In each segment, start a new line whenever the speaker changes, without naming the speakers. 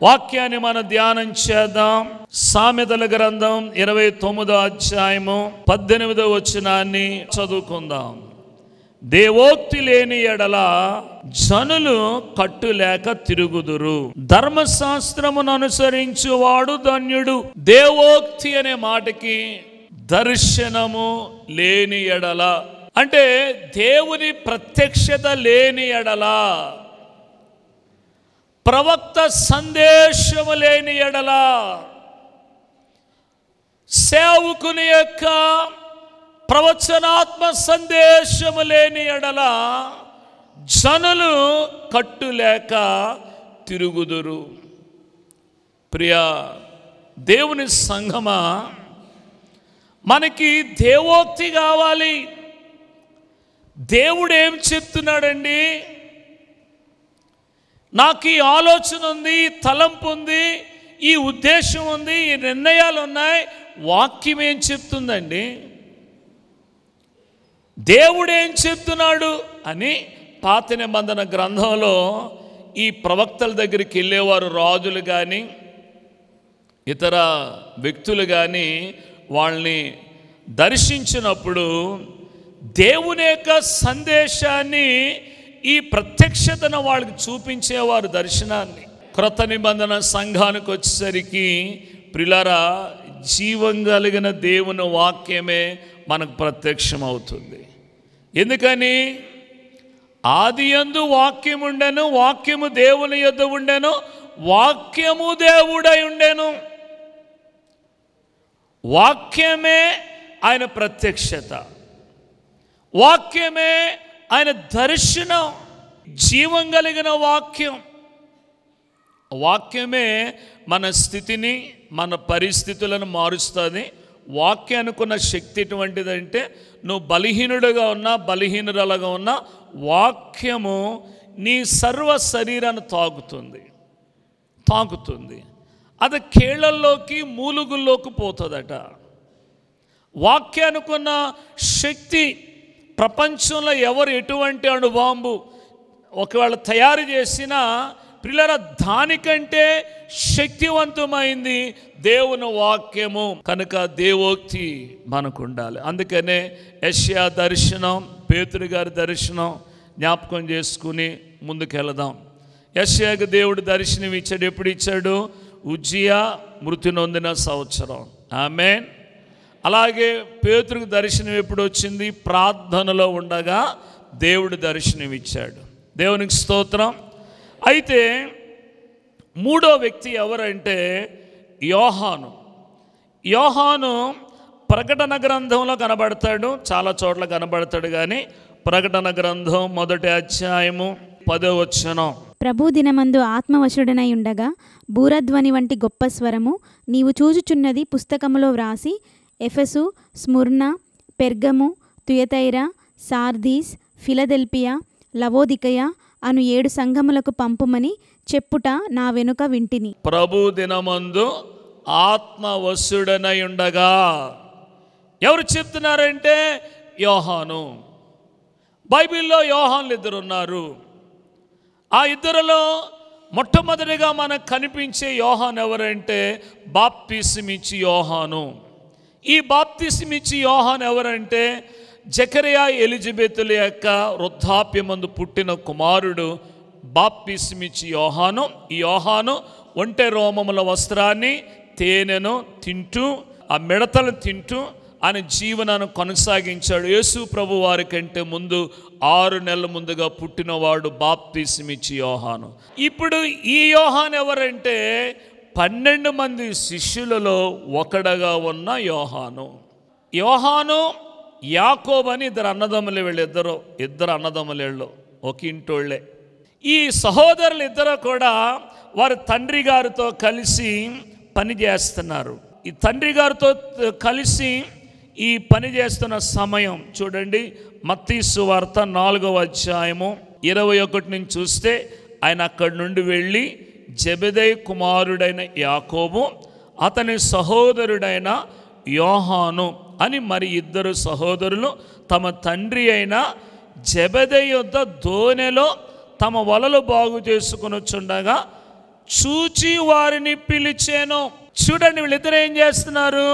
వాక్యాన్ని మనం ధ్యానం చేద్దాం సామెతల గ్రంథం ఇరవై తొమ్మిదో అధ్యాయము పద్దెనిమిదో వచనాన్ని చదువుకుందాం దేవోక్తి లేని ఎడల జనులు కట్టులేక తిరుగుదురు ధర్మశాస్త్రమును అనుసరించువాడు ధన్యుడు దేవోక్తి అనే మాటకి దర్శనము లేని ఎడల అంటే దేవుని ప్రత్యక్షత లేని ఎడల ప్రవక్త సందేశము లేని ఎడల సేవకుని యొక్క ప్రవచనాత్మ సందేశము లేని ఎడల జనులు కట్టులేక తిరుగుదురు ప్రియా దేవుని సంఘమా మనకి దేవోక్తి కావాలి దేవుడు ఏం చెప్తున్నాడండి నాకు ఈ ఆలోచన ఉంది ఈ తలంపు ఉంది ఈ ఉద్దేశం ఉంది ఈ నిర్ణయాలు ఉన్నాయి వాక్యం ఏం చెప్తుందండి దేవుడు ఏం చెప్తున్నాడు అని పాత నిబంధన గ్రంథంలో ఈ ప్రవక్తల దగ్గరికి వెళ్ళేవారు రాజులు కానీ ఇతర వ్యక్తులు కానీ వాళ్ళని దర్శించినప్పుడు దేవుని యొక్క సందేశాన్ని ఈ ప్రత్యక్షతను వాళ్ళకి చూపించేవారు దర్శనాన్ని క్రొత్త నిబంధన సంఘానికి వచ్చేసరికి ప్రిలరా జీవం కలిగిన దేవుని వాక్యమే మనకు ప్రత్యక్షమవుతుంది ఎందుకని ఆది యందు వాక్యం ఉండెను వాక్యము దేవుని యొద్ద ఉండెను వాక్యము దేవుడై ఉండెను వాక్యమే ఆయన ప్రత్యక్షత వాక్యమే ఆయన దర్శనం జీవం కలిగిన వాక్యం వాక్యమే మన స్థితిని మన పరిస్థితులను మారుస్తుంది వాక్యానికి ఉన్న శక్తి ఎటువంటిదంటే నువ్వు బలహీనుడుగా ఉన్నా బలహీనురాలుగా ఉన్నా వాక్యము నీ సర్వ శరీరాన్ని తాకుతుంది తాకుతుంది అది కేళ్లల్లోకి మూలుగుల్లోకి పోతుందట వాక్యానుకున్న శక్తి ప్రపంచంలో ఎవరు ఎటువంటి అణుబాంబు ఒకవేళ తయారు చేసినా పిల్లల దానికంటే శక్తివంతమైంది దేవుని వాక్యము కనుక దేవోక్తి మనకు ఉండాలి అందుకనే యష్యా దర్శనం పేతురు గారి దర్శనం జ్ఞాపకం చేసుకుని ముందుకెళదాం యష్యాకు దేవుడు దర్శనం ఇచ్చాడు ఎప్పుడు ఇచ్చాడు ఉజ్జియా మృతి నొందిన సంవత్సరం ఆమె అలాగే పేతురికి దర్శనం ఎప్పుడు వచ్చింది ప్రార్థనలో ఉండగా దేవుడు దర్శనం ఇచ్చాడు దేవునికి స్తోత్రం అయితే మూడో వ్యక్తి ఎవరంటే యోహాను యోహాను ప్రకటన గ్రంథంలో కనబడతాడు చాలా చోట్ల కనబడతాడు కానీ ప్రకటన గ్రంథం మొదటి అధ్యాయము పదో వచ్చనం
ప్రభు దినమందు ఆత్మవశుడనై ఉండగా బూరధ్వని వంటి గొప్ప స్వరము నీవు చూచుచున్నది పుస్తకములో వ్రాసి Ephesus Smyrna Pergamum Thyatira Sardis Philadelphia Laodicea అను ఏడు సంఘములకు పంపుమని చెప్పుట నా వెనుక వింటిని
ప్రభు దినమందు ఆత్మవశుడనై ఉండగా ఎవరు చెప్తున్నారంటే యోహాను బైబిల్లో యోహాన్లు ఇద్దరు ఉన్నారు ఆ ఇద్దరిలో మొట్టమొదటిగా మనకు కనిపించే యోహాన్ ఎవరంటే బాప్తిసమిచ్చి యోహాను ఈ బాప్తిసమిచ్చి యోహాన్ ఎవరంటే జకరియా ఎలిజబెతుల యొక్క వృద్ధాప్యమందు పుట్టిన కుమారుడు బాప్తిసమిచ్చి యోహాను ఈ యోహాను ఒంటె రోమముల వస్త్రాన్ని తేనెను తింటూ ఆ మిడతలు తింటూ ఆయన జీవనాన్ని కొనసాగించాడు యేసు ప్రభు వారి కంటే ముందు ఆరు నెలల ముందుగా పుట్టినవాడు బాప్తిసమిచ్చి యోహాను ఇప్పుడు ఈ యోహాన్ ఎవరంటే పన్నెండు మంది శిష్యులలో ఒకడగా ఉన్న యోహాను యోహాను యాకోబ్ అని ఇద్దరు అన్నదమ్ములు వీళ్ళిద్దరు ఇద్దరు అన్నదమ్ములు వీళ్ళు ఒక ఇంటోళ్ళే ఈ సహోదరులు ఇద్దరు కూడా వారి తండ్రి గారితో కలిసి పని చేస్తున్నారు ఈ తండ్రి గారితో కలిసి ఈ పని చేస్తున్న సమయం చూడండి మత్తీసు వార్త నాలుగవ అధ్యాయము ఇరవై ఒకటి నుంచి చూస్తే ఆయన అక్కడి నుండి వెళ్ళి జబెదై కుమారుడైన యాకోబు అతని సహోదరుడైన యోహాను అని మరి ఇద్దరు సహోదరులు తమ తండ్రి అయిన జబెదై యొద్ద దోనెలో తమ వలలు బాగు చేసుకునొచ్చుండగా చూచి వారిని పిలిచాను చూడండి వీళ్ళిద్దరు ఏం చేస్తున్నారు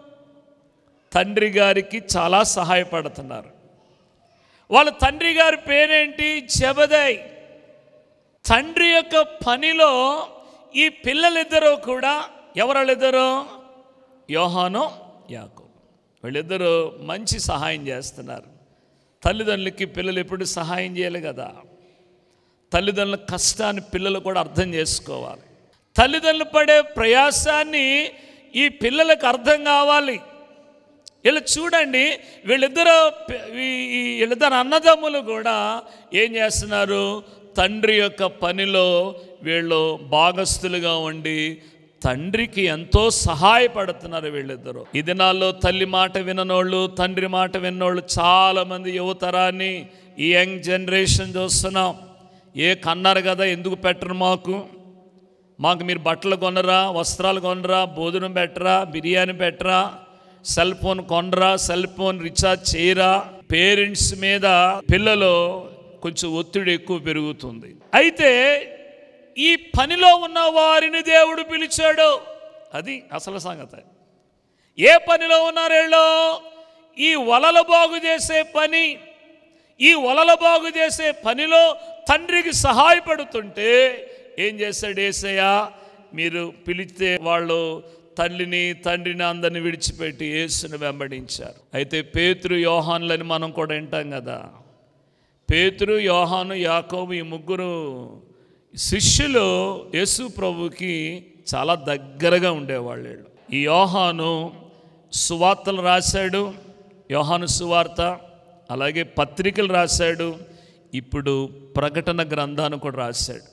తండ్రి గారికి చాలా సహాయపడుతున్నారు వాళ్ళ తండ్రి గారి పేరేంటి జబదయ్ తండ్రి యొక్క పనిలో ఈ పిల్లలిద్దరూ కూడా ఎవరిద్దరు యోహాను యాకో వీళ్ళిద్దరూ మంచి సహాయం చేస్తున్నారు తల్లిదండ్రులకి పిల్లలు ఎప్పుడు సహాయం చేయాలి కదా తల్లిదండ్రుల కష్టాన్ని పిల్లలు కూడా అర్థం చేసుకోవాలి తల్లిదండ్రులు పడే ప్రయాసాన్ని ఈ పిల్లలకు అర్థం కావాలి వీళ్ళు చూడండి వీళ్ళిద్దరు పి- ఈ- ఈ వీళ్ళిద్దరు అన్నదమ్ములు కూడా ఏం చేస్తున్నారు తండ్రి యొక్క పనిలో వీళ్ళు భాగస్థులుగా ఉండి తండ్రికి ఎంతో సహాయపడుతున్నారు వీళ్ళిద్దరు ఈ దినాల్లో తల్లి మాట విననోళ్ళు తండ్రి మాట విన్నోళ్ళు చాలామంది యువతరాన్ని ఈ యంగ్ జనరేషన్ చూస్తున్నాం ఏ కన్నారు కదా ఎందుకు పెట్టరు మాకు మాకు మీరు బట్టలు కొనరా వస్త్రాలు కొనరా భోజనం పెట్టరా బిర్యానీ పెట్టరా సెల్ ఫోన్ కొనరా సెల్ ఫోన్ రీఛార్జ్ చేయరా పేరెంట్స్ మీద పిల్లలు కొంచెం ఒత్తిడి ఎక్కువ పెరుగుతుంది అయితే ఈ పనిలో ఉన్న వారిని దేవుడు పిలిచాడు అది అసలు సంగతి ఏ పనిలో ఉన్నారు వీళ్ళు ఈ వలలు బాగు చేసే పని ఈ వలల బాగు చేసే పనిలో తండ్రికి సహాయపడుతుంటే ఏం చేశాడు ఏసయ్య మీరు పిలిస్తే వాళ్ళు తల్లిని తండ్రిని అందరిని విడిచిపెట్టి యేసుని వెంబడించారు అయితే పేతురు యోహాన్లని మనం కూడా వింటాం కదా పేతురు యోహాను యాకోబు ఈ ముగ్గురు శిష్యులు యేసు ప్రభుకి చాలా దగ్గరగా ఉండేవాళ్ళు వీళ్ళు. ఈ యోహాను సువార్తలు రాశాడు యోహాను సువార్త అలాగే పత్రికలు రాశాడు ఇప్పుడు ప్రకటన గ్రంథాన్ని కూడా రాశాడు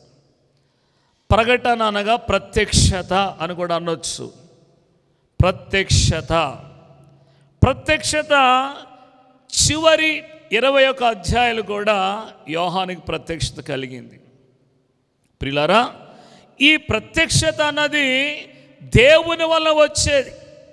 ప్రకటన అనగా ప్రత్యక్షత అని కూడా అనొచ్చు ప్రత్యక్షత ప్రత్యక్షత చివరి ఇరవై ఒక అధ్యాయాలు కూడా యోహానికి ప్రత్యక్షత కలిగింది ప్రిలారా ఈ ప్రత్యక్షత అన్నది దేవుని వల్ల వచ్చేది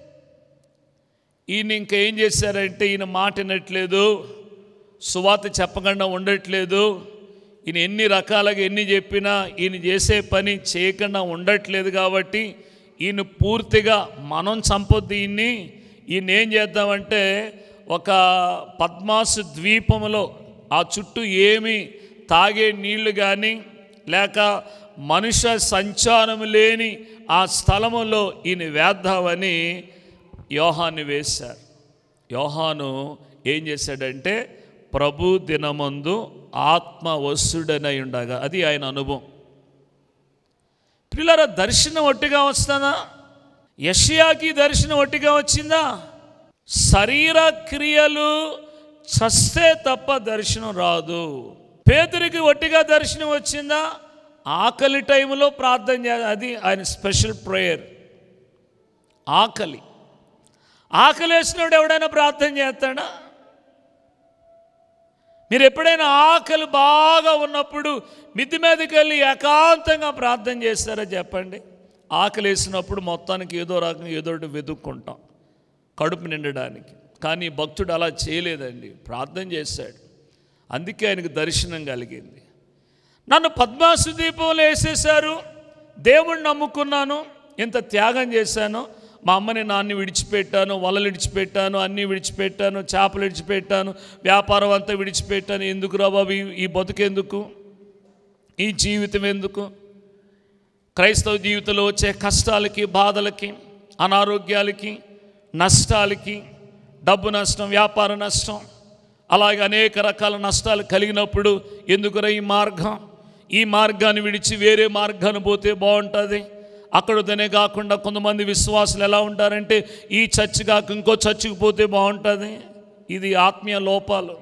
ఈయన ఇంకా ఏం చేశారంటే ఈయన మాట వినట్లేదు సువాత చెప్పకుండా ఉండట్లేదు ఈయన ఎన్ని రకాలుగా ఎన్ని చెప్పినా ఈయన చేసే పని చేయకుండా ఉండట్లేదు కాబట్టి ఈయన పూర్తిగా మనం చంపొద్దు ఈయన్ని ఈయన ఏం చేద్దామంటే ఒక పద్మాసు ద్వీపములో ఆ చుట్టూ ఏమి తాగే నీళ్లు కానీ లేక మనుష్య సంచారం లేని ఆ స్థలములో ఈయన వేద్దామని యోహాన్ని వేశారు యోహాను ఏం చేశాడంటే ప్రభు దినమందు ఆత్మ వసుడనై ఉండగా అది ఆయన అనుభవం పిల్లల దర్శనం ఒట్టిగా వస్తుందా యషియాకి దర్శనం ఒట్టిగా వచ్చిందా శరీర క్రియలు చస్తే తప్ప దర్శనం రాదు పేదరికి ఒట్టిగా దర్శనం వచ్చిందా ఆకలి టైంలో ప్రార్థన చే అది ఆయన స్పెషల్ ప్రేయర్ ఆకలి ఆకలి వేసినోడు ఎవడైనా ప్రార్థన చేస్తాడా మీరు ఎప్పుడైనా ఆకలి బాగా ఉన్నప్పుడు మిద్ది మీదకి వెళ్ళి ఏకాంతంగా ప్రార్థన చేస్తారా చెప్పండి ఆకలి వేసినప్పుడు మొత్తానికి ఏదో రకంగా ఏదో ఒకటి వెతుక్కుంటాం కడుపు నిండడానికి కానీ ఈ భక్తుడు అలా చేయలేదండి ప్రార్థన చేశాడు అందుకే ఆయనకు దర్శనం కలిగింది నన్ను పద్మాసు దీపంలో వేసేశారు దేవుణ్ణి నమ్ముకున్నాను ఇంత త్యాగం చేశాను మా అమ్మని నాన్ని విడిచిపెట్టాను వలలు విడిచిపెట్టాను అన్నీ విడిచిపెట్టాను చేపలు విడిచిపెట్టాను వ్యాపారం అంతా విడిచిపెట్టాను ఎందుకు రా బాబు ఈ- ఈ బతుకెందుకు ఈ జీవితం ఎందుకు క్రైస్తవ జీవితంలో వచ్చే కష్టాలకి బాధలకి అనారోగ్యాలకి నష్టాలకి డబ్బు నష్టం వ్యాపార నష్టం అలాగే అనేక రకాల నష్టాలు కలిగినప్పుడు ఎందుకురా ఈ మార్గం ఈ మార్గాన్ని విడిచి వేరే మార్గాన్ని పోతే బాగుంటుంది అక్కడతోనే కాకుండా కొంతమంది విశ్వాసులు ఎలా ఉంటారంటే ఈ చర్చి కాక ఇంకో చర్చికి పోతే బాగుంటుంది ఇది ఆత్మీయ లోపాలు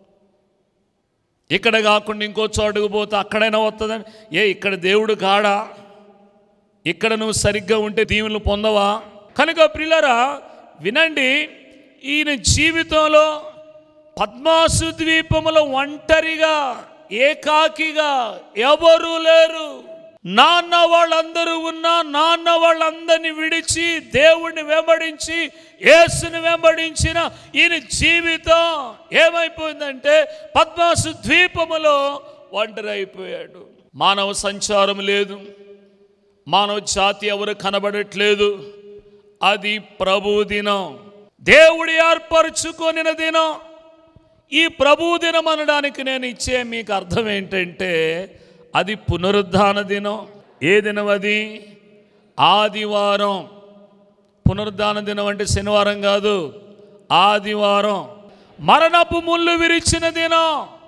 ఇక్కడ కాకుండా ఇంకో చోటుకు పోతే అక్కడైనా వస్తుందని ఏ ఇక్కడ దేవుడు కాడా ఇక్కడ నువ్వు సరిగ్గా ఉంటే దీవెనలు పొందవా కనుక ప్రిలరా వినండి ఈయన జీవితంలో పద్మాసు ద్వీపములో ఒంటరిగా ఏకాకిగా ఎవరు లేరు నాన్న వాళ్ళందరూ ఉన్నా నాన్న వాళ్ళందరినీ విడిచి దేవుణ్ణి వెంబడించి యేసుని వెంబడించిన ఈయన జీవితం ఏమైపోయిందంటే పద్మాసు ద్వీపములో ఒంటరి అయిపోయాడు మానవ సంచారం లేదు మానవ జాతి ఎవరు కనబడట్లేదు అది ప్రభు దినం దేవుడు ఏర్పరచుకొనిన దినం ఈ ప్రభు దినం అనడానికి నేను ఇచ్చే మీకు అర్థం ఏంటంటే అది పునరుద్ధాన దినం ఏ దినం అది ఆదివారం పునరుద్ధాన దినం అంటే శనివారం కాదు ఆదివారం మరణపు ముళ్ళు విరిచిన దినం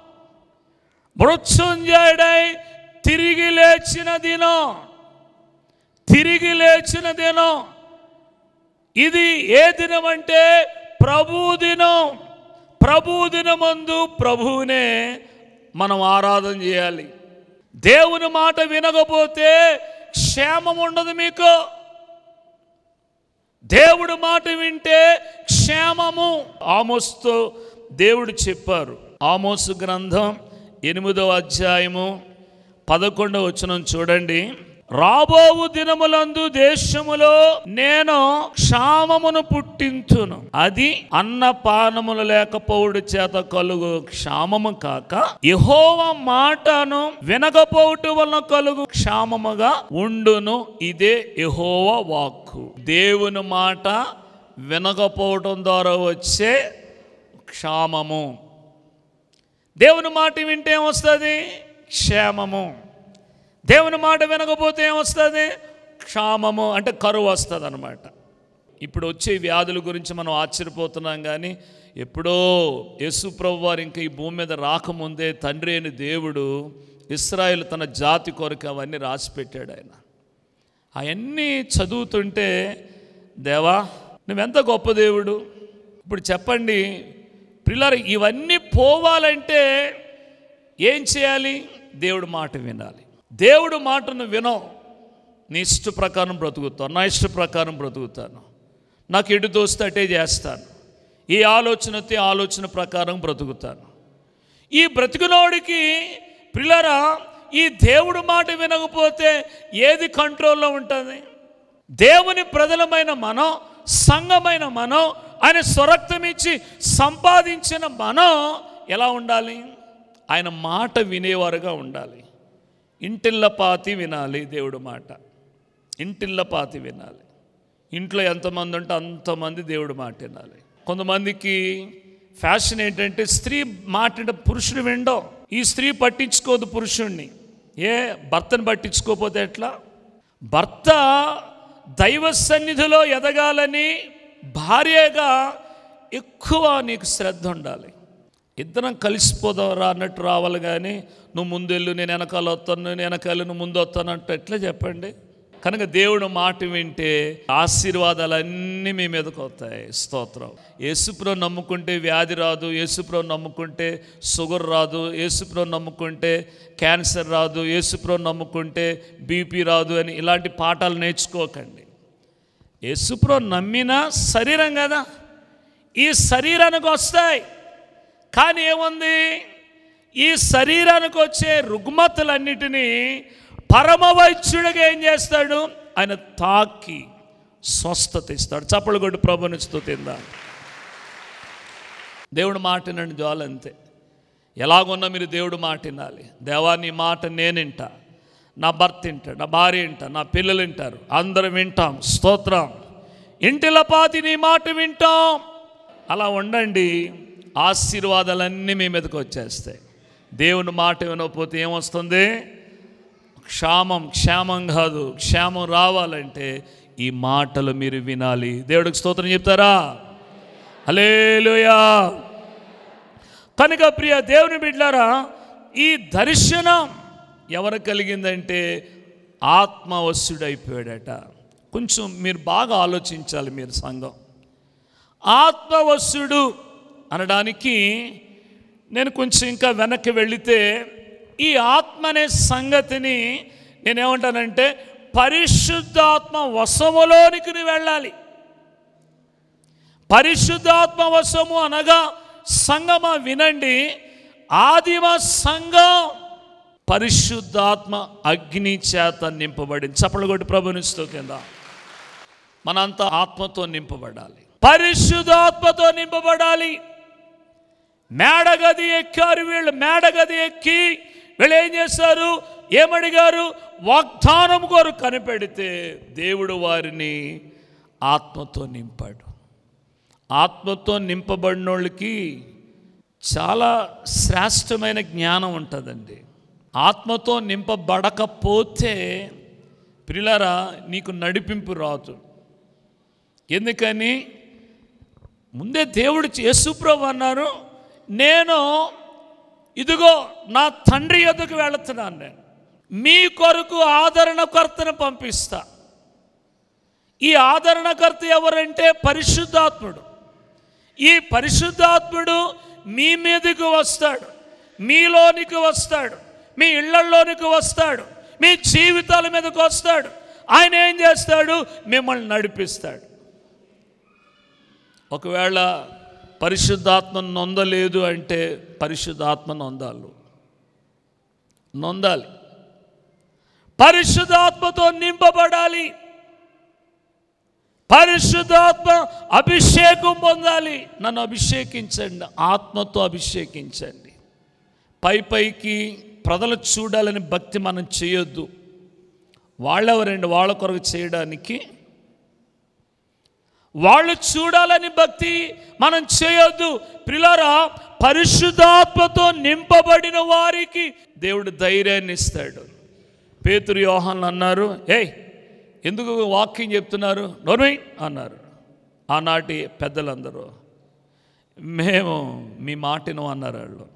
మృత్యుంజయుడై తిరిగి లేచిన దినం తిరిగి లేచిన దినం ఇది ఏ దినం అంటే ప్రభు దినం ప్రభు దినమందు ప్రభువునే మనం ఆరాధన చేయాలి దేవుని మాట వినకపోతే క్షేమం ఉండదు మీకు దేవుడు మాట వింటే క్షేమము ఆమోస్తో దేవుడు చెప్పారు ఆమోసు గ్రంథం ఎనిమిదవ అధ్యాయము పదకొండవ వచనం చూడండి రాబోవు దినములందు దేశములో నేను క్షామమును పుట్టించును అది అన్నపానములు లేకపోవుడు చేత కలుగు క్షామము కాక యహోవ మాటను వినకపోవుట వలన కలుగు క్షామముగా ఉండును ఇదే యహోవ వాక్కు దేవుని మాట వినకపోవటం ద్వారా వచ్చే క్షామము దేవుని మాట వింటే ఏమొస్తుంది క్షేమము దేవుని మాట వినకపోతే ఏమొస్తుంది క్షామము అంటే కరువు వస్తుంది అనమాట ఇప్పుడు వచ్చే వ్యాధుల గురించి మనం ఆశ్చర్యపోతున్నాం కానీ ఎప్పుడో యేసు ప్రభు వారు ఇంకా ఈ భూమి మీద రాకముందే తండ్రి అయిన దేవుడు ఇస్రాయేల్ తన జాతి కొరకు అవన్నీ రాసి పెట్టాడు ఆయన అవన్నీ చదువుతుంటే దేవా నువ్వెంత గొప్ప దేవుడు ఇప్పుడు చెప్పండి పిల్లలు ఇవన్నీ పోవాలంటే ఏం చేయాలి దేవుడు మాట వినాలి దేవుడు మాటను వినో నీ ఇష్ట ప్రకారం బ్రతుకుతాను నా ఇష్ట ప్రకారం బ్రతుకుతాను నాకు ఎటు దోస్తే అటే చేస్తాను ఈ ఆలోచనతో ఈ ఆలోచన ప్రకారం బ్రతుకుతాను ఈ బ్రతుకునోడికి పిల్లరా ఈ దేవుడు మాట వినకపోతే ఏది కంట్రోల్లో ఉంటుంది దేవుని ప్రజలమైన మనం సంఘమైన మనం ఆయన స్వరక్తం ఇచ్చి సంపాదించిన మనం ఎలా ఉండాలి ఆయన మాట వినేవారుగా ఉండాలి ఇంటిల్లపాతి వినాలి దేవుడు మాట ఇంటిల్లపాతి వినాలి ఇంట్లో ఎంతమంది ఉంటే అంతమంది దేవుడు మాట వినాలి కొంతమందికి ఫ్యాషన్ ఏంటంటే స్త్రీ మాట పురుషుడు వినడం ఈ స్త్రీ పట్టించుకోదు పురుషుణ్ణి ఏ భర్తను పట్టించుకోకపోతే ఎట్లా భర్త దైవ సన్నిధిలో ఎదగాలని భార్యగా ఎక్కువ నీకు శ్రద్ధ ఉండాలి ఇద్దరం కలిసిపోదాం రా అన్నట్టు రావాలి కానీ నువ్వు ముందెళ్ళు నేను వెనకాల వస్తాను నేను వెనకాల నువ్వు ముందు వస్తాను అంటే ఎట్లా చెప్పండి కనుక దేవుడు మాట వింటే ఆశీర్వాదాలన్నీ మీ మీదకి వస్తాయి స్తోత్రం యేసుప్రో నమ్ముకుంటే వ్యాధి రాదు యేసుప్రో నమ్ముకుంటే షుగర్ రాదు యేసుప్రో నమ్ముకుంటే క్యాన్సర్ రాదు యేసుప్రో నమ్ముకుంటే బీపీ రాదు అని ఇలాంటి పాఠాలు నేర్చుకోకండి యేసుప్రో నమ్మిన శరీరం కదా ఈ శరీరానికి వస్తాయి కానీ ఏముంది ఈ శరీరానికి వచ్చే రుగ్మతలన్నిటినీ పరమ వైద్యుడిగా ఏం చేస్తాడు ఆయన తాకి స్వస్థత ఇస్తాడు చప్పలు కొట్టి ప్రభుని స్థుతిందా దేవుడు మాట వినండి జాలు అంతే ఎలాగున్నా మీరు దేవుడు మాట వినాలి దేవా నీ మాట నేను వింటా నా భర్త వింటాడు నా భార్య వింటా నా పిల్లలు వింటారు అందరం వింటాం స్తోత్రం ఇంటిల పాతి నీ మాట వింటాం అలా ఉండండి ఆశీర్వాదాలన్నీ మీ మీదకి వచ్చేస్తాయి దేవుని మాట వినకపోతే ఏమొస్తుంది క్షామం క్షేమం కాదు క్షేమం రావాలంటే ఈ మాటలు మీరు వినాలి దేవుడికి స్తోత్రం చెప్తారా హలేలుయా కనుక ప్రియ దేవుని బిడ్డారా ఈ దర్శనం ఎవరు కలిగిందంటే ఆత్మవశుడైపోయాడట కొంచెం మీరు బాగా ఆలోచించాలి మీరు సంఘం ఆత్మవశుడు అనడానికి నేను కొంచెం ఇంకా వెనక్కి వెళితే ఈ ఆత్మ అనే సంగతిని నేనేమంటానంటే పరిశుద్ధాత్మ వశములోనికి నువ్వు వెళ్ళాలి పరిశుద్ధాత్మ వశము అనగా సంగమ వినండి ఆదిమ సంఘం పరిశుద్ధాత్మ అగ్ని చేత నింపబడింది చప్పలు కొట్టి ప్రభుని కింద మనంతా ఆత్మతో నింపబడాలి పరిశుద్ధాత్మతో నింపబడాలి మేడగది ఎక్కారు వీళ్ళు మేడగది ఎక్కి వీళ్ళు ఏం చేస్తారు ఏమడిగారు వాగ్దానం కోరు కనిపెడితే దేవుడు వారిని ఆత్మతో నింపాడు ఆత్మతో నింపబడిన వాళ్ళకి చాలా శ్రేష్టమైన జ్ఞానం ఉంటుందండి ఆత్మతో నింపబడకపోతే ప్రిలరా నీకు నడిపింపు రాదు ఎందుకని ముందే దేవుడు యేసుప్రభు అన్నారు నేను ఇదిగో నా తండ్రి యొద్దకు వెళుతున్నాను నేను మీ కొరకు ఆదరణకర్తను పంపిస్తా ఈ ఆదరణకర్త ఎవరంటే పరిశుద్ధాత్ముడు ఈ పరిశుద్ధాత్ముడు మీ మీదకి వస్తాడు మీలోనికి వస్తాడు మీ ఇళ్లలోనికి వస్తాడు మీ జీవితాల మీదకి వస్తాడు ఆయన ఏం చేస్తాడు మిమ్మల్ని నడిపిస్తాడు ఒకవేళ పరిశుద్ధాత్మ నొందలేదు అంటే పరిశుద్ధాత్మ నొందాలు నొందాలి పరిశుద్ధాత్మతో నింపబడాలి పరిశుద్ధాత్మ అభిషేకం పొందాలి నన్ను అభిషేకించండి ఆత్మతో అభిషేకించండి పై పైకి ప్రజలు చూడాలని భక్తి మనం చేయొద్దు వాళ్ళెవరండి వాళ్ళ కొరకు చేయడానికి వాళ్ళు చూడాలని భక్తి మనం చేయొద్దు పిల్లరా పరిశుద్ధాత్మతో నింపబడిన వారికి దేవుడు ధైర్యాన్ని ఇస్తాడు పేతురు యోహాన్లు అన్నారు ఏయ్ ఎందుకు వాక్యం చెప్తున్నారు నోర్మై అన్నారు ఆనాటి పెద్దలందరూ మేము మీ మాటను అన్నారు వాళ్ళు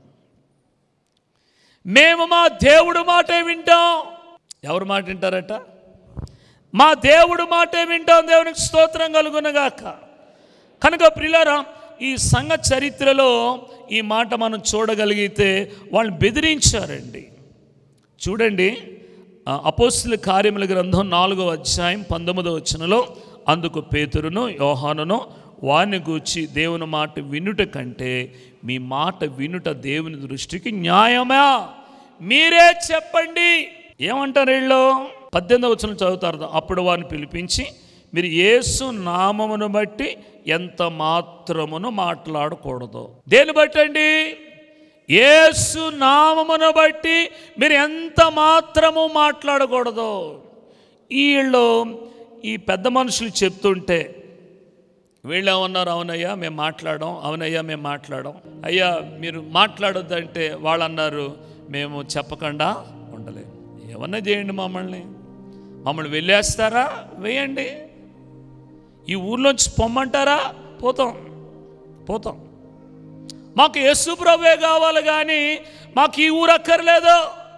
మేము మా దేవుడు మాటే వింటాం ఎవరు మాట వింటారట మా దేవుడు మాటే వింటాం దేవునికి స్తోత్రం కలుగునగాక కనుక ప్రిలారా ఈ సంఘ చరిత్రలో ఈ మాట మనం చూడగలిగితే వాళ్ళని బెదిరించారండి చూడండి ఆ, అపోస్తుల కార్యముల గ్రంథం నాలుగో అధ్యాయం పంతొమ్మిదో వచనంలో అందుకు పేతురును యోహానును వారిని గూర్చి దేవుని మాట వినుట కంటే మీ మాట వినుట దేవుని దృష్టికి న్యాయమా మీరే చెప్పండి ఏమంటారు వీళ్ళు పద్దెనిమిదవ వచనం చదువుతారు అప్పుడు వారిని పిలిపించి మీరు యేసు నామమును బట్టి ఎంత మాత్రమును మాట్లాడకూడదు దేని బట్టండి యేసు నామమును బట్టి మీరు ఎంత మాత్రము మాట్లాడకూడదు వీళ్ళు ఈ పెద్ద మనుషులు చెప్తుంటే వీళ్ళు ఏమన్నారు అవునయ్యా మేము మాట్లాడాం అవునయ్యా మేము మాట్లాడాం అయ్యా మీరు మాట్లాడొద్దంటే వాళ్ళు అన్నారు మేము చెప్పకుండా ఉండలేము ఏమన్నా చేయండి మమ్మల్ని మమ్మల్ని వెళ్ళేస్తారా వేయండి ఈ ఊర్లోంచి పొమ్మంటారా పోతాం పోతాం మాకు యేసు ప్రభువే కావాలి కానీ మాకు ఈ ఊరు అక్కర్లేదు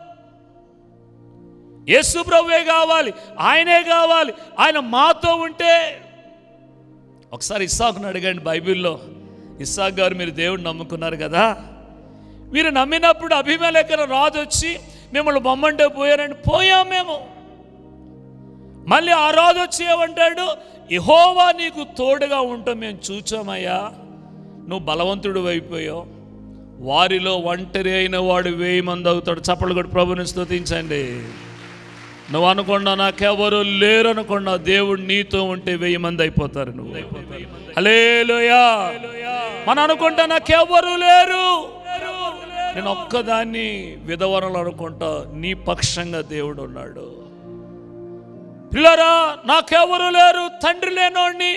యేసు ప్రభువే కావాలి ఆయనే కావాలి ఆయన మాతో ఉంటే ఒకసారి ఇస్సాకుని అడగండి బైబిల్లో ఇస్సాక్ గారు మీరు దేవుడు నమ్ముకున్నారు కదా మీరు నమ్మినప్పుడు అభిమేలకర రాజు వచ్చి మిమ్మల్ని బొమ్మంటే పోయారండి పోయాం మేము మళ్ళీ ఆ రాజు వచ్చి ఏమంటాడు ఇహోవా నీకు తోడుగా ఉంటాం మేము చూచామయ్యా నువ్వు బలవంతుడు అయిపోయావు వారిలో ఒంటరి అయిన వాడు వేయి మంది అవుతాడు చప్పలు కూడా ప్రభుని స్తుతించండి నువ్వు అనుకున్నా నాకెవరు లేరు అనుకున్నా దేవుడు నీతో ఉంటే వెయ్యి మంది అయిపోతారు నువ్వు హలేలుయా మనం అనుకుంటా నాకెవరు లేరు నేను ఒక్కదాన్ని విధవరలు అనుకుంటా నీ పక్షంగా దేవుడు ఉన్నాడు పిల్లరా నాకెవరు లేరు తండ్రి లేనోడిని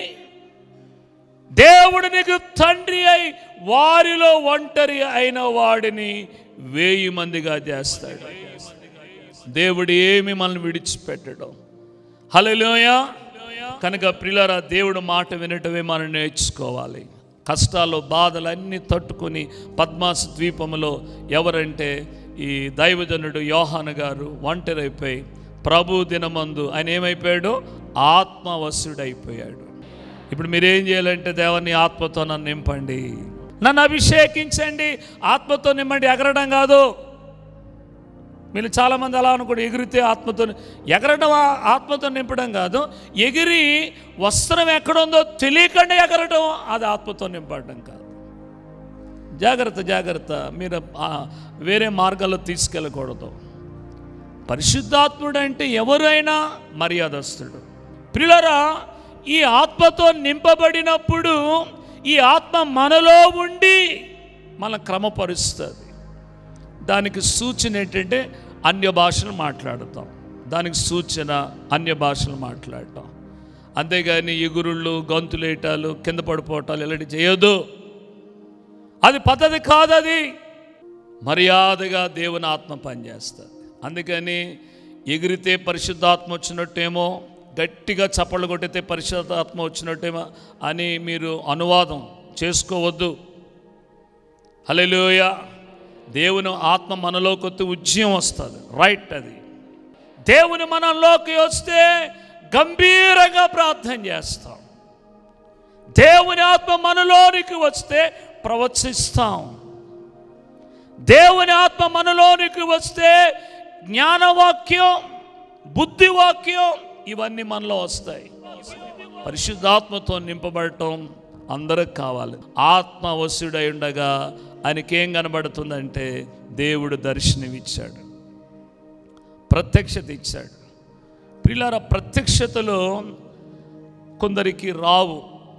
దేవుడు నీకు తండ్రి అయి వారిలో ఒంటరి అయిన వాడిని వేయి మందిగా చేస్తాడు దేవుడు ఏమి మనల్ని విడిచిపెట్టడం హలోయ కనుక ప్రిలరా దేవుడు మాట వినటమే మనం నేర్చుకోవాలి కష్టాలు బాధలు అన్నీ తట్టుకొని పద్మాస ద్వీపములో ఎవరంటే ఈ దైవజనుడు యోహాను గారు ఒంటరైపోయి ప్రభు దినమందు ఆయన ఏమైపోయాడు ఆత్మవశుడైపోయాడు ఇప్పుడు మీరేం చేయాలంటే దేవాన్ని ఆత్మతో నన్ను నింపండి నన్ను అభిషేకించండి ఆత్మతో నింపండి ఎగరడం కాదు మీరు చాలామంది అలా అనుకోండి ఎగిరితే ఆత్మతో ఎగరడం ఆ- ఆత్మతో నింపడం కాదు ఎగిరి వస్త్రం ఎక్కడుందో తెలియకుండా ఎగరడం అది ఆత్మతో నింపడం కాదు జాగ్రత్త జాగ్రత్త మీరు ఆ వేరే మార్గాల్లో తీసుకెళ్ళకూడదు పరిశుద్ధాత్ముడు అంటే ఎవరైనా మర్యాదస్తుడు ప్రిలరా ఈ ఆత్మతో నింపబడినప్పుడు ఈ ఆత్మ మనలో ఉండి మన క్రమపరుస్తుంది దానికి సూచన ఏంటంటే అన్య భాషలు మాట్లాడతాం దానికి సూచన అన్య భాషలు మాట్లాడటం అంతేగాని ఎగురుళ్ళు గొంతులేటాలు కింద పడిపోవటాలు ఇలాంటి చేయొద్దు అది పద్ధతి కాదు అది మర్యాదగా దేవుని ఆత్మ పనిచేస్తుంది అందుకని ఎగిరితే పరిశుద్ధాత్మ వచ్చినట్టేమో గట్టిగా చప్పళ్ళు కొట్టితే పరిశుద్ధాత్మ వచ్చినట్టేమో అని మీరు అనువాదం చేసుకోవద్దు హల్లెలూయా దేవుని ఆత్మ మనలోకి వస్తే ఉజ్జయం వస్తుంది రైట్ అది దేవుని మనలోకి వస్తే గంభీరంగా ప్రార్థన చేస్తాం దేవుని ఆత్మ మనలోనికి వస్తే ప్రవచిస్తాం దేవుని ఆత్మ మనలోనికి వస్తే జ్ఞానవాక్యం బుద్ధివాక్యం ఇవన్నీ మనలో వస్తాయి పరిశుద్ధాత్మతో నింపబడటం అందరికి కావాలి ఆత్మ వశుడై ఉండగా ఆయనకేం కనబడుతుందంటే దేవుడు దర్శనమిచ్చాడు ప్రత్యక్షత ఇచ్చాడు పిల్లల ప్రత్యక్షతలో కొందరికి రావు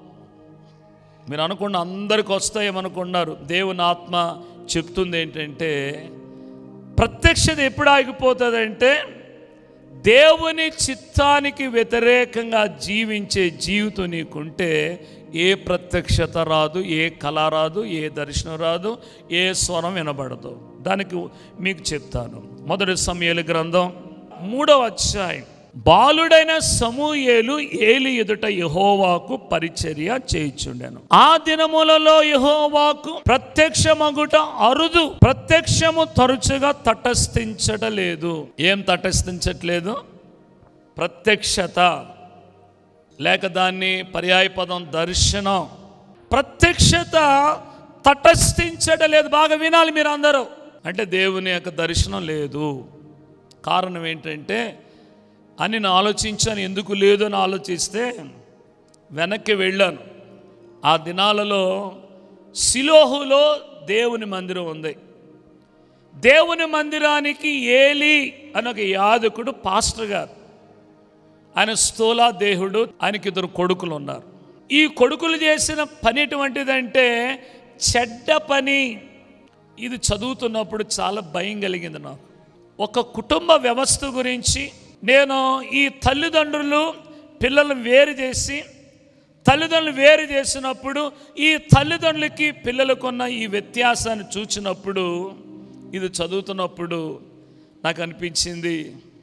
మీరు అనుకున్న అందరికి వస్తాయేమనుకున్నారు దేవుని ఆత్మ చెప్తుంది ఏంటంటే ప్రత్యక్షత ఎప్పుడు ఆగిపోతుందంటే దేవుని చిత్తానికి వ్యతిరేకంగా జీవించే జీవితం నీకుంటే ఏ ప్రత్యక్షత రాదు ఏ కళ రాదు ఏ దర్శనం రాదు ఏ స్వరం వినబడదు దానికి మీకు చెప్తాను మొదటి సమయాల గ్రంథం మూడవ అధ్యాయం బాలుడైన సమూయేలు ఏలి ఎదుట యహోవాకు పరిచర్య చేయుచుండెను ఆ దినములలో యహోవాకు ప్రత్యక్షమగుట అరుదు ప్రత్యక్షము తరచుగా తటస్థించటలేదు ఏం తటస్థించట్లేదు ప్రత్యక్షత లేక దాన్ని పర్యాయపదం దర్శనం ప్రత్యక్షత తటస్థించటలేదు బాగా వినాలి మీరు అందరూ అంటే దేవుని యొక్క దర్శనం లేదు కారణం ఏంటంటే అని నేను ఆలోచించాను ఎందుకు లేదు అని ఆలోచిస్తే వెనక్కి వెళ్ళాను ఆ దినాలలో సిలోహులో దేవుని మందిరం ఉంది దేవుని మందిరానికి ఏలి అని ఒక యాదకుడు పాస్టర్ గారు ఆయన స్థూలా దేహుడు ఆయనకి ఇద్దరు కొడుకులు ఉన్నారు ఈ కొడుకులు చేసిన పని ఎటువంటిదంటే చెడ్డ పని ఇది చదువుతున్నప్పుడు చాలా భయం కలిగింది నాకు ఒక కుటుంబ వ్యవస్థ గురించి నేను ఈ తల్లిదండ్రులు పిల్లలను వేరు చేసి తల్లిదండ్రులు వేరు చేసినప్పుడు ఈ తల్లిదండ్రులకి పిల్లలకున్న ఈ వ్యత్యాసాన్ని చూసినప్పుడు ఇది చదువుతున్నప్పుడు నాకు అనిపించింది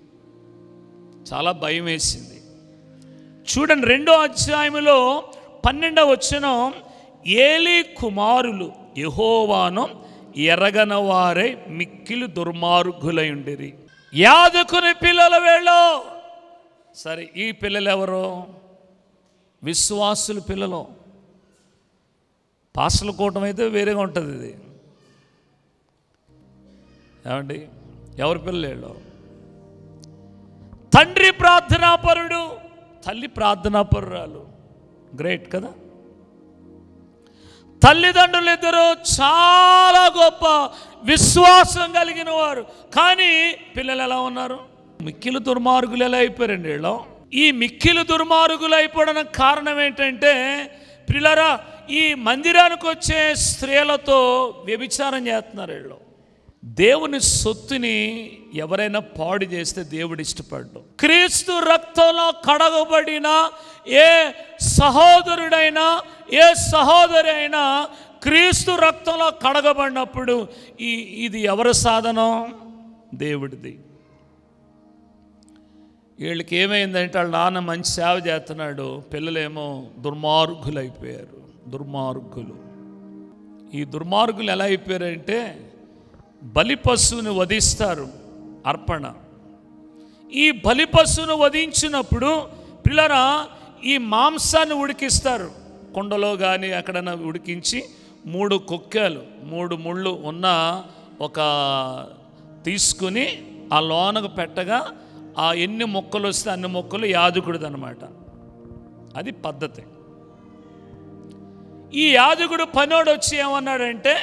చాలా భయం వేసింది చూడండి రెండో అధ్యాయంలో పన్నెండవ వచ్చిన ఏలి కుమారులు యహోవాను ఎరగన వారే మిక్కిలి దుర్మార్గులై ఉండిరి యాదకుని పిల్లల వేళ సరే ఈ పిల్లలు ఎవరు విశ్వాసుల పిల్లలు పాసల కూటం అయితే వేరేగా ఉంటుంది ఇది ఏమండి ఎవరి పిల్లలు వీళ్ళు? తండ్రి ప్రార్థనాపరుడు తల్లి ప్రార్థనాపరురాలు గ్రేట్ కదా తల్లిదండ్రులు ఇద్దరు చాలా గొప్ప విశ్వాసం కలిగిన వారు కానీ పిల్లలు ఎలా ఉన్నారు మిక్కిలు దుర్మార్గులు ఎలా అయిపోయారండి వీళ్ళు ఈ మిక్కిలు దుర్మార్గులు అయిపోవడానికి కారణం ఏంటంటే పిల్లరా ఈ మందిరానికి వచ్చే స్త్రీలతో వ్యభిచారం చేస్తున్నారు వీళ్ళు దేవుని సొత్తుని ఎవరైనా పాడు చేస్తే దేవుడు ఇష్టపడ్డు క్రీస్తు రక్తంలో కడగబడిన ఏ సహోదరుడైనా ఏ సహోదరి అయినా క్రీస్తు రక్తంలో కడగబడినప్పుడు ఈ ఇది ఎవరి సాధనం దేవుడిది వీళ్ళకి ఏమైందంటే వాళ్ళ నాన్న మంచి సేవ చేస్తున్నాడు పిల్లలేమో దుర్మార్గులు అయిపోయారు దుర్మార్గులు ఈ దుర్మార్గులు ఎలా అయిపోయారంటే బలి పశువుని వధిస్తారు అర్పణ ఈ బలి పశువును వధించినప్పుడు పిల్లరా ఈ మాంసాన్ని ఉడికిస్తారు కుండలో కానీ ఎక్కడైనా ఉడికించి మూడు కుక్కలు మూడు ముళ్ళు ఉన్న ఒక తీసుకుని ఆ లోనకు పెట్టగా ఆ ఎన్ని మొక్కలు వస్తే అన్ని మొక్కలు యాజకుడిది అనమాట అది పద్ధతి ఈ యాజకుడు పనోడు వచ్చి ఏమన్నాడంటే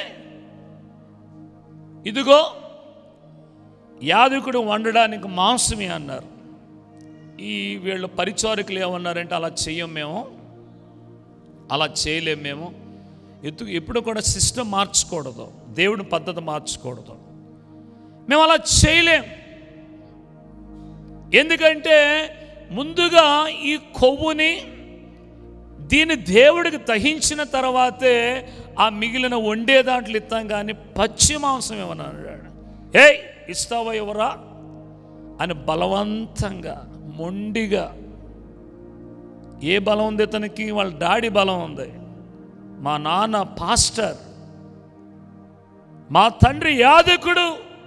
ఇదిగో యాదకుడు వండడానికి మాంసమే అన్నారు ఈ వీళ్ళు పరిచారకులు ఏమన్నారంటే అలా చెయ్యం మేము అలా చేయలేం మేము ఎత్తు ఎప్పుడు కూడా సిస్టమ్ మార్చకూడదు దేవుని పద్ధతి మార్చకూడదు మేము అలా చేయలేం ఎందుకంటే ముందుగా ఈ కొవ్వుని దీన్ని దేవుడికి దహించిన తర్వాతే ఆ మిగిలిన వండే దాంట్లో ఇస్తాం కానీ పచ్చి మాంసం ఏమన్నా అన్నాడు ఏయ్ ఇస్తావా ఎవరా అని బలవంతంగా మొండిగా ఏ బలం ఉంది ఇతనికి వాళ్ళ డాడీ బలం ఉంది మా నాన్న పాస్టర్ మా తండ్రి యాదకుడు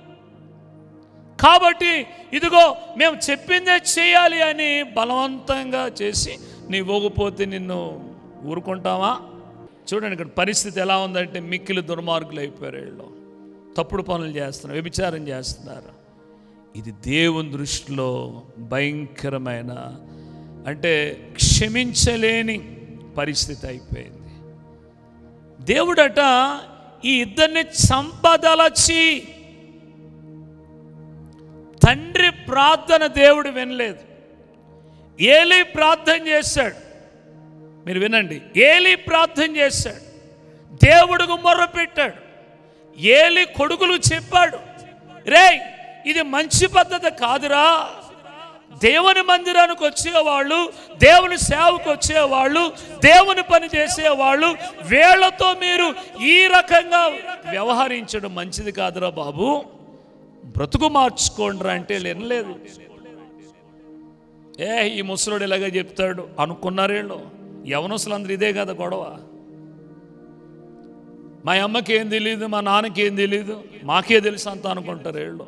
కాబట్టి ఇదిగో మేము చెప్పిందే చేయాలి అని బలవంతంగా చేసి నీ పోకపోతే నిన్ను ఊరుకుంటావా చూడండి ఇక్కడ పరిస్థితి ఎలా ఉందంటే మిక్కిలి దుర్మార్గులు అయిపోయారు వీళ్ళు తప్పుడు పనులు చేస్తున్నారు వ్యభిచారం చేస్తున్నారు ఇది దేవుని దృష్టిలో భయంకరమైన అంటే క్షమించలేని పరిస్థితి అయిపోయింది దేవుడట ఈ ఇద్దరిని చంపదలచి తండ్రి ప్రార్థన దేవుడు వినలేదు ఏలి ప్రార్థన చేశాడు మీరు వినండి ఏలి ప్రార్థన చేశాడు దేవుడుకు మొర్ర పెట్టాడు ఏలి కొడుకులు చెప్పాడు రేయ్ ఇది మంచి పద్ధతి కాదురా దేవుని మందిరానికి వచ్చేవాళ్ళు దేవుని సేవకు వచ్చేవాళ్ళు దేవుని పని చేసేవాళ్ళు వీళ్ళతో మీరు ఈ రకంగా వ్యవహరించడం మంచిది కాదురా బాబు బ్రతుకు మార్చుకోండిరా అంటే వీళ్ళు వినలేదు ఏ ఈ ముసలోడు ఇలాగే చెప్తాడు అనుకున్నారేళ్ళు యవనసులందరూ ఇదే కదా గొడవ మా అమ్మకి ఏం తెలియదు మా నాన్నకి ఏం తెలియదు మాకే తెలుసు అంత అనుకుంటారు వీళ్ళు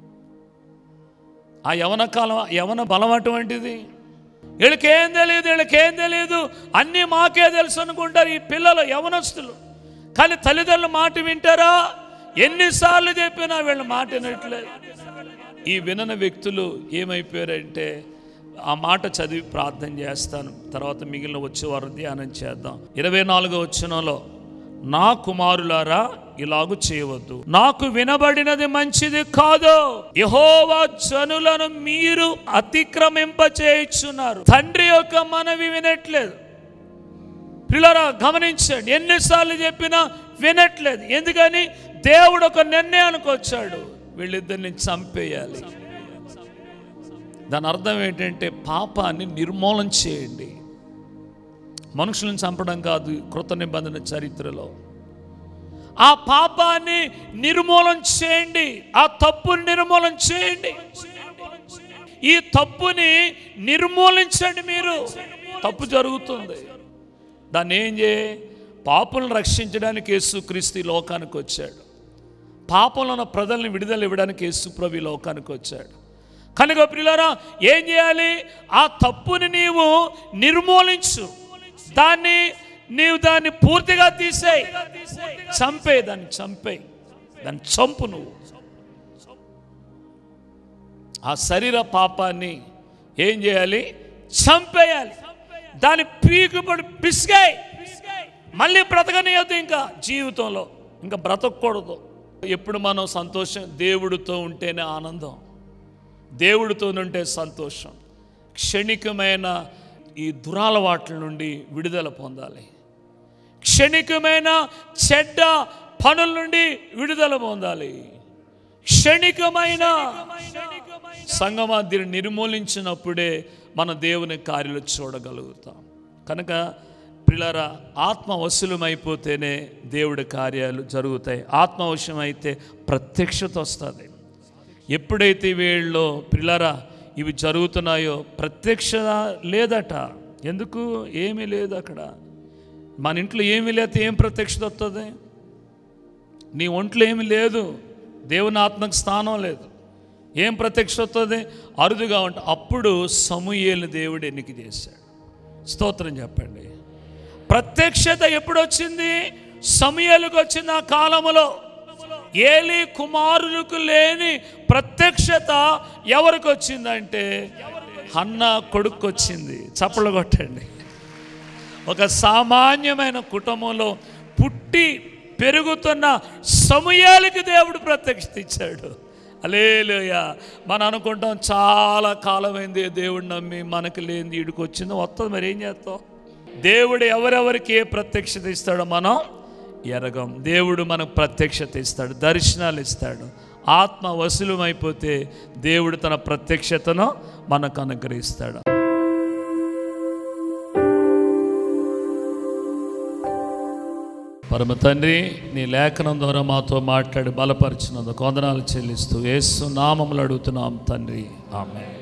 ఆ యవన కాలం యవన బలం అటువంటిది వీళ్ళకేం తెలియదు వీళ్ళకేం తెలియదు అన్నీ మాకే తెలుసు అనుకుంటారు ఈ పిల్లలు యవనస్తులు కానీ తల్లిదండ్రుల మాట వింటారా ఎన్నిసార్లు చెప్పినా వీళ్ళ మాట వినట్లేదు ఈ వినని వ్యక్తులు ఏమైపోయారంటే ఆ మాట చదివి ప్రార్థన చేస్తాను తర్వాత మిగిలిన వచ్చేవారు ధ్యానం చేద్దాం ఇరవై నాలుగో వచ్చినలో నా కుమారులారా ఇలాగు చేయవద్దు నాకు వినబడినది మంచిది కాదు యహోవా జనులను మీరు అతిక్రమింప చేయుచున్నారు తండ్రి యొక్క మనవి వినట్లేదు పిల్లరా గమనించండి ఎన్నిసార్లు చెప్పినా వినట్లేదు ఎందుకని దేవుడు ఒక నిర్ణయానికి వచ్చాడు వీళ్ళిద్దరిని చంపేయాలి దాని అర్థం ఏంటంటే పాపాన్ని నిర్మూలన చేయండి మనుషులను చంపడం కాదు కృత నిబంధన చరిత్రలో ఆ పాపాన్ని నిర్మూలన చేయండి ఆ తప్పుని నిర్మూలన చేయండి ఈ తప్పుని నిర్మూలించండి మీరు తప్పు జరుగుతుంది దాన్ని ఏం చేయ పాపులను రక్షించడానికి యేసుక్రీస్తు ఈ లోకానికి వచ్చాడు పాపంలో ఉన్న ప్రజల్ని విడుదల ఇవ్వడానికి యేసుప్రభు ఈ లోకానికి వచ్చాడు కనుక ప్రియులారా ఏం చేయాలి ఆ తప్పుని నీవు నిర్మూలించు దాన్ని నీవు దాన్ని పూర్తిగా తీసేయి చంపే దాన్ని చంపేయి దాన్ని చంపు నువ్వు ఆ శరీర పాపాన్ని ఏం చేయాలి చంపేయాలి దాని పీకుపడి పిసిగాయి మళ్ళీ బ్రతకనియద్దు ఇంకా జీవితంలో ఇంకా బ్రతకూడదు ఎప్పుడు మనం సంతోషం దేవుడితో ఉంటేనే ఆనందం దేవుడితో ఉంటే సంతోషం క్షణికమైన ఈ దురాలవాట్ల నుండి విడుదల పొందాలి క్షణికమైన చెడ్డ పనుల నుండి విడుదల పొందాలి క్షణికమైన సంగమా దీన్ని నిర్మూలించినప్పుడే మన దేవుని కార్యాలు చూడగలుగుతాం కనుక పిల్లరా ఆత్మ వశులమైపోతేనే దేవుడి కార్యాలు జరుగుతాయి ఆత్మ వశం అయితే ప్రత్యక్షత వస్తుంది ఎప్పుడైతే వీళ్ళు పిల్లరా ఇవి జరుగుతున్నాయో ప్రత్యక్ష లేదట ఎందుకు ఏమీ లేదు అక్కడ మన ఇంట్లో ఏమీ లేకపోతే ఏం ప్రత్యక్షత వస్తుంది నీ ఒంట్లో ఏమీ లేదు దేవుని ఆత్మకు స్థానం లేదు ఏం ప్రత్యక్ష వస్తుంది అరుదుగా ఉంటే అప్పుడు సమూయేలు దేవుడు ఎన్నిక చేశాడు స్తోత్రం చెప్పండి ప్రత్యక్షత ఎప్పుడు వచ్చింది సమయాలకు వచ్చింది ఆ కాలములో ఏలి కుమారులకు లేని ప్రత్యక్షత ఎవరికి వచ్చిందంటే అన్న కొడుకు వచ్చింది చప్పలు కొట్టండి ఒక సామాన్యమైన కుటుంబంలో పుట్టి పెరుగుతున్న సమయాలకి దేవుడు ప్రత్యక్షత ఇచ్చాడు అలేలుయ మనం అనుకుంటాం చాలా కాలమైంది దేవుడు నమ్మి మనకు లేనిది వీడికి వచ్చింది వస్తుంది మరి ఏం చేస్తాం దేవుడు ఎవరెవరికి ఏ ప్రత్యక్షత ఇస్తాడో మనం ఎరగం దేవుడు మనకు ప్రత్యక్షత ఇస్తాడు దర్శనాలు ఇస్తాడు ఆత్మ వశులమైపోతే దేవుడు తన ప్రత్యక్షతను మనకు అనుగ్రహిస్తాడు పరమ తండ్రి నీ లేఖనం ద్వారా మాతో మాట్లాడి బలపరిచినందుకు వందనాలు చెల్లిస్తూ యేసు నామములు అడుగుతున్నాం తండ్రి ఆమె